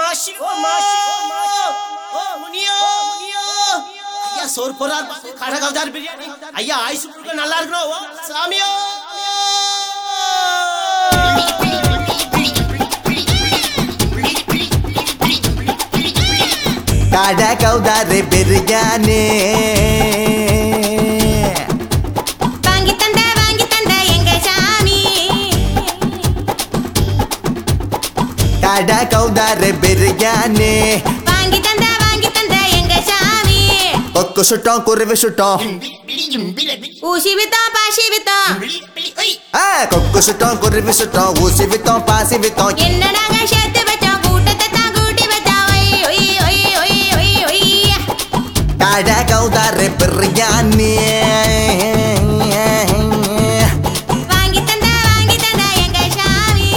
மாஷி ஓ மாஷி ஓ மாஷி ஓ முனியோ முனியோ ஐயா சோறு போறார் கடகவதார் பிரியாணி ஐயா ஆயுசு முழுக்க நல்லா இருக்கணும் ஓ சாமியோ காட கௌதாரு பிரியாணி வாங்கி தந்த வாங்கி தந்த எங்க சாமி காட கௌதாரு பிரியாணி வாங்கி தந்த வாங்கி தந்த எங்க சாமி கொக்கு சுட்டோம் குருவி சுட்டோம் ஊசி வித்தோம் பாசி வித்தோம் ஆ, கொக்கு சுட்டோம் குருவி சுட்டோம் ஊசி வித்தோம் பாசி வித்தோம் என்ன நாங்க சேர்த்து வச்சோம் கூட்டத்தை தான் கூட்டி வச்சோம் ஒய், ஒய், ஒய், ஒய், ஒய், ஒய். காட கௌதாரு பிரியாணி வாங்கி தந்த வாங்கி தந்த எங்க சாமி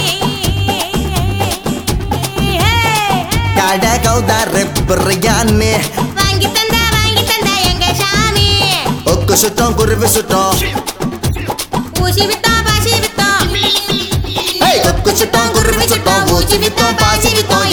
காட கௌதாரு பிரியாணி வாங்கி தந்த வாங்கி தந்த எங்க சாமி கொக்கு சுட்டோம் குருவி சுட்டோம் ஊசி வித்தோம் பாசி வித்தோம் ஏய், கொக்கு சுட்டோம் குருவி சுட்டோம் ஊசி வித்தோம் பாசி வித்தோம்